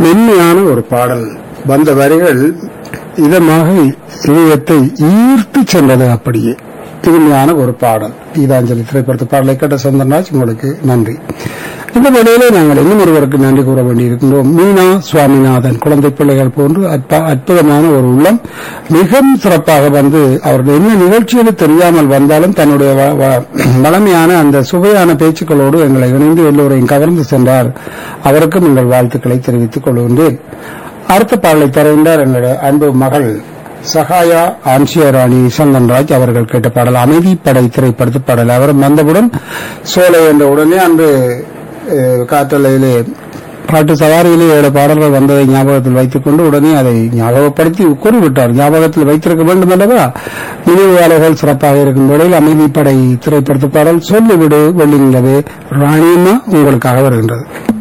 மென்மையான ஒரு பாடல் வந்த வரிகள் இதமாக இதயத்தை ஈர்த்து சென்றது அப்படியே இனிமையான ஒரு பாடல் கீதாஞ்சலி திரைப்படத்து பாடலை கேட்ட சொந்தராஜ் உங்களுக்கு நன்றி இந்த வேளையிலே நாங்கள் இன்னும் ஒருவருக்கு நன்றி கூற வேண்டியிருக்கின்றோம் மீனா சுவாமிநாதன் குழந்தை பிள்ளைகள் போன்று அற்ப- அற்புதமான ஒரு உள்ளம் மிகவும் சிறப்பாக வந்து அவர்கள் என்ன நிகழ்ச்சிகள் தெரியாமல் வந்தாலும் தன்னுடைய வ- வ- வளமையான அந்த சுவையான பேச்சுக்களோடு எங்களை இணைந்து எல்லோரையும் கவர்ந்து சென்றார் அவருக்கும் எங்கள் வாழ்த்துக்களை தெரிவித்துக் கொள்கின்றேன் அடுத்த பாடலை தருகின்றார் எங்களுடைய அன்பு மகள் சகாயா ஆன்சியராணி சந்தன்ராஜ் அவர்கள் கேட்ட பாடல் அமைதி படை திரைப்படத்து பாடல் அவரும் வந்தவுடன் சோலை என்ற உடனே அன்று அஹ், காற்றலையிலே பாட்டு சவாரியிலே ஏழு பாடல்கள் வந்ததை ஞாபகத்தில் வைத்துக் கொண்டு உடனே அதை ஞாபகப்படுத்தி கூறிவிட்டார் ஞாபகத்தில் வைத்திருக்க வேண்டும் அல்லவா நினைவாளர்கள் சிறப்பாக இருக்கும் வேளையில் அமைதிப்படை திரைப்படத்து பாடல் சொல்லிவிடு வெள்ளிங்களவே ராணியம்மா உங்களுக்காக வருகின்றது